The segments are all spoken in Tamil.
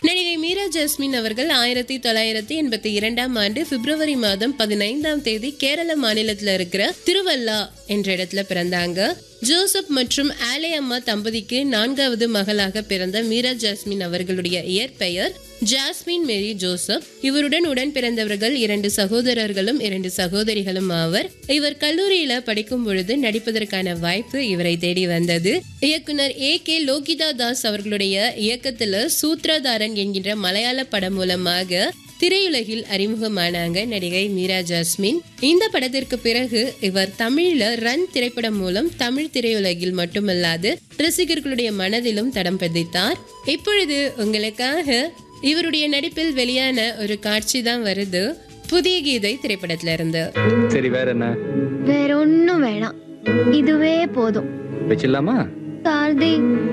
நடிகை மீரா ஜாஸ்மின் அவர்கள் ஆயிரத்தி தொள்ளாயிரத்தி எண்பத்தி இரண்டாம் ஆண்டு பிப்ரவரி மாதம் பதினைந்தாம் தேதி கேரள மாநிலத்துல இருக்கிற திருவல்லா என்ற இடத்துல பிறந்தாங்க ஜோசப் மற்றும் ஆலே அம்மா தம்பதிக்கு நான்காவது மகளாக பிறந்த மீரா ஜாஸ்மின் அவர்களுடைய இயற்பெயர் ஜாஸ்மின் மேரி ஜோசப் இவருடன் உடன் பிறந்தவர்கள் இரண்டு சகோதரர்களும் இரண்டு சகோதரிகளும் ஆவர் இவர் கல்லூரியில படிக்கும் பொழுது நடிப்பதற்கான வாய்ப்பு இவரை தேடி வந்தது இயக்குனர் ஏ கே லோகிதா தாஸ் அவர்களுடைய இயக்கத்துல சூத்ரதாரன் என்கின்ற மலையாள படம் மூலமாக திரையுலகில் அறிமுகமானாங்க நடிகை மீரா ஜாஸ்மின் இந்த படத்திற்கு பிறகு இவர் தமிழ்ல ரன் திரைப்படம் மூலம் தமிழ் திரையுலகில் மட்டுமல்லாது ரசிகர்களுடைய மனதிலும் தடம் பதித்தார் இப்பொழுது உங்களுக்காக இவருடைய நடிப்பில் வெளியான ஒரு காட்சி தான் வருது புதிய கீதை திரைப்படத்துல இருந்து சரி வேற என்ன வேற ஒண்ணும் வேணாம் இதுவே போதும் வச்சிடலாமா சாரதி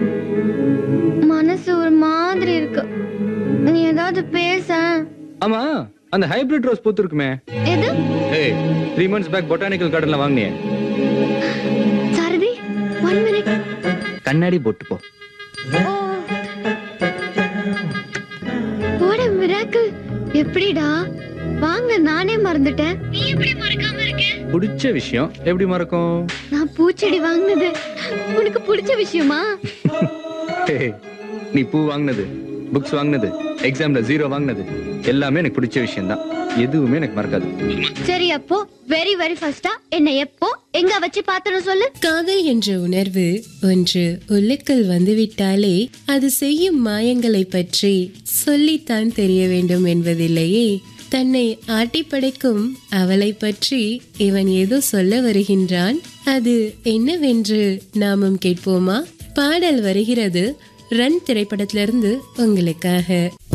மனசு ஒரு மாதிரி இருக்கு நீ ஏதாவது பேச ஆமா அந்த ஹைபிரிட் ரோஸ் பூத்து இருக்குமே எது ஏய் த்ரீ மந்த்ஸ் பேக் பொட்டானிக்கல் கார்டன்ல வாங்கினியே சாரதி ஒன் மினிட் கண்ணாடி போட்டு போ ஓட மிராக்கிள் எப்படிடா வாங்க நானே மறந்துட்டேன் நீ எப்படி மறக்காம இருக்க பிடிச்ச விஷயம் எப்படி மறக்கும் நான் பூச்செடி வாங்கினது உனக்கு பிடிச்ச விஷயமா ஏய், நீ பூ வாங்கினது புக்ஸ் வாங்கினது எக்ஸாம்ல ஜீரோ வாங்கினது எல்லாமே எனக்கு பிடிச்ச விஷயம் தான் எதுவுமே எனக்கு மறக்காது சரி அப்போ வெரி வெரி ஃபர்ஸ்டா என்ன எப்போ எங்க வச்சு பார்த்தனும் சொல்லு காதல் என்ற உணர்வு ஒன்று உள்ளுக்குள் வந்துவிட்டாலே அது செய்யும் மாயங்களை பற்றி சொல்லித்தான் தெரிய வேண்டும் என்பதில்லையே தன்னை ஆட்டி படைக்கும் அவளை பற்றி இவன் ஏதோ சொல்ல வருகின்றான் அது என்னவென்று நாமும் கேட்போமா பாடல் வருகிறது ரன் திரைப்படத்திலிருந்து உங்களுக்காக